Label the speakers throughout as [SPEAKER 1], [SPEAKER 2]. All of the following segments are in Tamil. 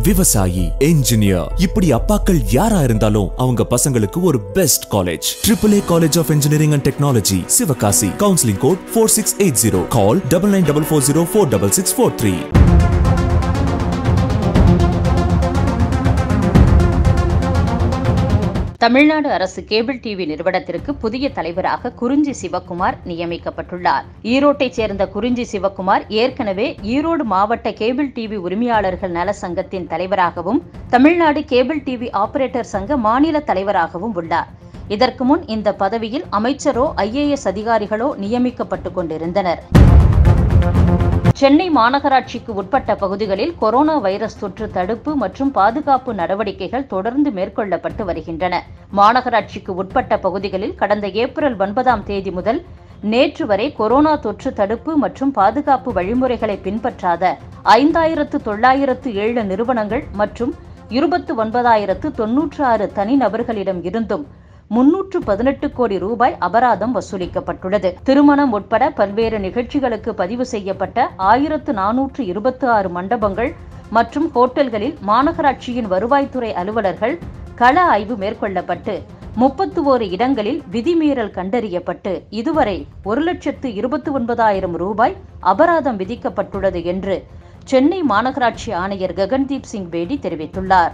[SPEAKER 1] விவசாயி என்ஜினியர் இப்படி அப்பாக்கள் யாரா இருந்தாலும் அவங்க பசங்களுக்கு ஒரு best college triple A college of engineering and technology Sivakasi counselling code four six eight zero call double nine double four zero four double six four three
[SPEAKER 2] Tamil Nadu அரசு கேபிள் டிவி நிறுவனத்திற்கு புதிய தலைவராக குறிஞ்சி சிவக்குமார் நியமிக்கப்பட்டுள்ளார் ஈரோட்டைச் சேர்ந்த குறிஞ்சி சிவக்குமார் ஏற்கனவே ஈரோடு மாவட்ட கேபிள் டிவி உரிமையாளர்கள் நல சங்கத்தின் தலைவராகவும் தமிழ்நாடு கேபிள் டிவி ஆபரேட்டர் சங்க மாநில தலைவராகவும் உள்ளார் இதற்கு முன் இந்த பதவியில் அமைச்சரோ ஐஏஎஸ் அதிகாரிகளோ நியமிக்கப்பட்டுக் கொண்டிருந்தனர் சென்னை மாநகராட்சிக்கு உட்பட்ட பகுதிகளில் கொரோனா வைரஸ் தொற்று தடுப்பு மற்றும் பாதுகாப்பு நடவடிக்கைகள் தொடர்ந்து மேற்கொள்ளப்பட்டு வருகின்றன மாநகராட்சிக்கு உட்பட்ட பகுதிகளில் கடந்த ஏப்ரல் ஒன்பதாம் தேதி முதல் நேற்று வரை கொரோனா தொற்று தடுப்பு மற்றும் பாதுகாப்பு வழிமுறைகளை பின்பற்றாத ஐந்தாயிரத்து தொள்ளாயிரத்து ஏழு நிறுவனங்கள் மற்றும் இருபத்து ஒன்பதாயிரத்து தொன்னூற்று ஆறு தனிநபர்களிடம் இருந்தும் முன்னூற்று பதினெட்டு கோடி ரூபாய் அபராதம் வசூலிக்கப்பட்டுள்ளது திருமணம் உட்பட பல்வேறு நிகழ்ச்சிகளுக்கு பதிவு செய்யப்பட்ட ஆயிரத்து நானூற்று இருபத்தி ஆறு மண்டபங்கள் மற்றும் ஹோட்டல்களில் மாநகராட்சியின் வருவாய்த்துறை அலுவலர்கள் கள ஆய்வு மேற்கொள்ளப்பட்டு முப்பத்து ஓரு இடங்களில் விதிமீறல் கண்டறியப்பட்டு இதுவரை ஒரு லட்சத்து இருபத்தி ஒன்பதாயிரம் ரூபாய் அபராதம் விதிக்கப்பட்டுள்ளது என்று சென்னை மாநகராட்சி ஆணையர் ககன்தீப் சிங் பேடி தெரிவித்துள்ளார்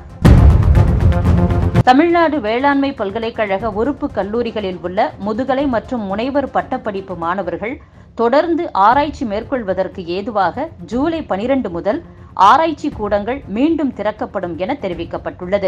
[SPEAKER 2] தமிழ்நாடு வேளாண்மை பல்கலைக்கழக உறுப்பு கல்லூரிகளில் உள்ள முதுகலை மற்றும் முனைவர் பட்டப்படிப்பு மாணவர்கள் தொடர்ந்து ஆராய்ச்சி மேற்கொள்வதற்கு ஏதுவாக ஜூலை பனிரெண்டு முதல் ஆராய்ச்சி கூடங்கள் மீண்டும் திறக்கப்படும் என தெரிவிக்கப்பட்டுள்ளது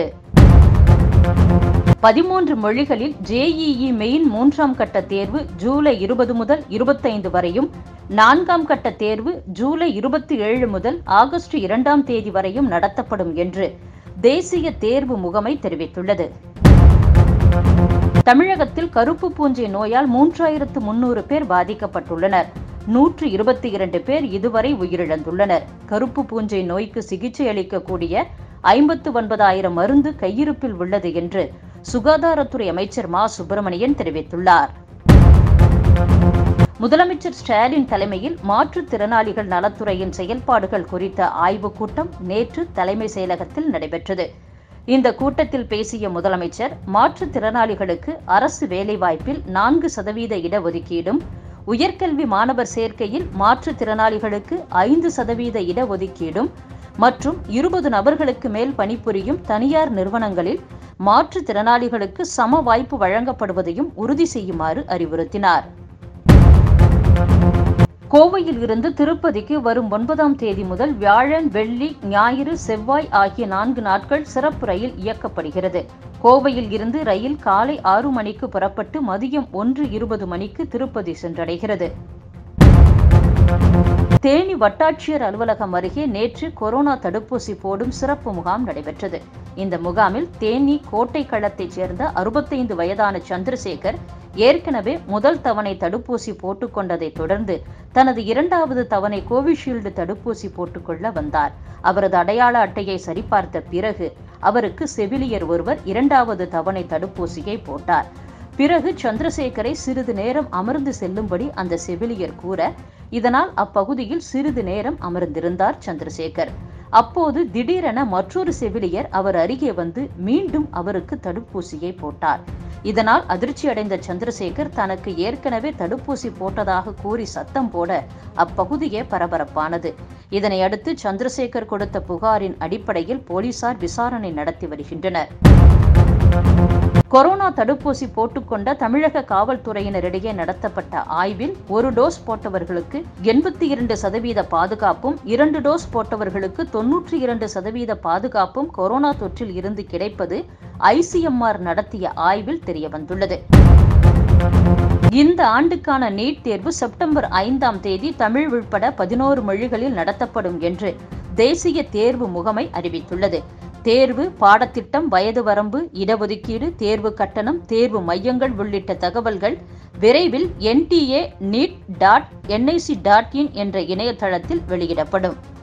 [SPEAKER 2] பதிமூன்று மொழிகளில் ஜேஇஇ மெயின் மூன்றாம் கட்ட தேர்வு ஜூலை இருபது முதல் இருபத்தைந்து வரையும் நான்காம் கட்ட தேர்வு ஜூலை இருபத்தி ஏழு முதல் ஆகஸ்ட் இரண்டாம் தேதி வரையும் நடத்தப்படும் என்று தேசிய தேர்வு முகமை தெரிவித்துள்ளது தமிழகத்தில் கருப்பு பூஞ்சை நோயால் மூன்றாயிரத்து முன்னூறு பேர் பாதிக்கப்பட்டுள்ளனர் நூற்று இருபத்தி இரண்டு பேர் இதுவரை உயிரிழந்துள்ளனர் கருப்பு பூஞ்சை நோய்க்கு சிகிச்சை அளிக்கக்கூடிய ஐம்பத்து ஒன்பதாயிரம் மருந்து கையிருப்பில் உள்ளது என்று சுகாதாரத்துறை அமைச்சர் மா சுப்பிரமணியன் தெரிவித்துள்ளார் முதலமைச்சர் ஸ்டாலின் தலைமையில் மாற்றுத்திறனாளிகள் நலத்துறையின் செயல்பாடுகள் குறித்த ஆய்வுக் கூட்டம் நேற்று தலைமை செயலகத்தில் நடைபெற்றது இந்த கூட்டத்தில் பேசிய முதலமைச்சர் மாற்றுத்திறனாளிகளுக்கு அரசு வேலைவாய்ப்பில் நான்கு சதவீத இடஒதுக்கீடும் உயர்கல்வி மாணவர் சேர்க்கையில் மாற்றுத்திறனாளிகளுக்கு ஐந்து சதவீத இடஒதுக்கீடும் மற்றும் இருபது நபர்களுக்கு மேல் பணிபுரியும் தனியார் நிறுவனங்களில் மாற்றுத்திறனாளிகளுக்கு சம வாய்ப்பு வழங்கப்படுவதையும் உறுதி செய்யுமாறு அறிவுறுத்தினார் கோவையில் இருந்து திருப்பதிக்கு வரும் ஒன்பதாம் தேதி முதல் வியாழன் வெள்ளி ஞாயிறு செவ்வாய் ஆகிய நான்கு நாட்கள் சிறப்பு ரயில் இயக்கப்படுகிறது கோவையில் இருந்து ரயில் காலை ஆறு மணிக்கு புறப்பட்டு மதியம் ஒன்று இருபது மணிக்கு திருப்பதி சென்றடைகிறது தேனி வட்டாட்சியர் அலுவலகம் அருகே நேற்று கொரோனா தடுப்பூசி போடும் சிறப்பு முகாம் நடைபெற்றது இந்த முகாமில் தேனி கோட்டை களத்தைச் சேர்ந்த அறுபத்தைந்து வயதான சந்திரசேகர் ஏற்கனவே முதல் தவணை தடுப்பூசி போட்டுக்கொண்டதை தொடர்ந்து தனது இரண்டாவது தவணை கோவிஷீல்டு தடுப்பூசி போட்டுக்கொள்ள வந்தார் அவரது அடையாள அட்டையை சரிபார்த்த பிறகு அவருக்கு செவிலியர் ஒருவர் இரண்டாவது தவணை தடுப்பூசியை போட்டார் பிறகு சந்திரசேகரை சிறிது நேரம் அமர்ந்து செல்லும்படி அந்த செவிலியர் கூற இதனால் அப்பகுதியில் சிறிது நேரம் அமர்ந்திருந்தார் சந்திரசேகர் அப்போது திடீரென மற்றொரு செவிலியர் அவர் அருகே வந்து மீண்டும் அவருக்கு தடுப்பூசியை போட்டார் இதனால் அதிர்ச்சியடைந்த சந்திரசேகர் தனக்கு ஏற்கனவே தடுப்பூசி போட்டதாக கூறி சத்தம் போட அப்பகுதியே பரபரப்பானது இதனை அடுத்து சந்திரசேகர் கொடுத்த புகாரின் அடிப்படையில் போலீசார் விசாரணை நடத்தி வருகின்றனர் கொரோனா தடுப்பூசி போட்டுக்கொண்ட தமிழக காவல்துறையினரிடையே நடத்தப்பட்ட ஆய்வில் ஒரு டோஸ் போட்டவர்களுக்கு எண்பத்தி இரண்டு சதவீத பாதுகாப்பும் இரண்டு டோஸ் போட்டவர்களுக்கு தொன்னூற்றி இரண்டு சதவீத பாதுகாப்பும் கொரோனா தொற்றில் இருந்து கிடைப்பது ஐசிஎம்ஆர் நடத்திய ஆய்வில் தெரியவந்துள்ளது இந்த ஆண்டுக்கான நீட் தேர்வு செப்டம்பர் ஐந்தாம் தேதி தமிழ் உள்பட பதினோரு மொழிகளில் நடத்தப்படும் என்று தேசிய தேர்வு முகமை அறிவித்துள்ளது தேர்வு பாடத்திட்டம் வயது வரம்பு இடஒதுக்கீடு தேர்வு கட்டணம் தேர்வு மையங்கள் உள்ளிட்ட தகவல்கள் விரைவில் NTA neet dot NIC dot in என்ற இணையதளத்தில் வெளியிடப்படும்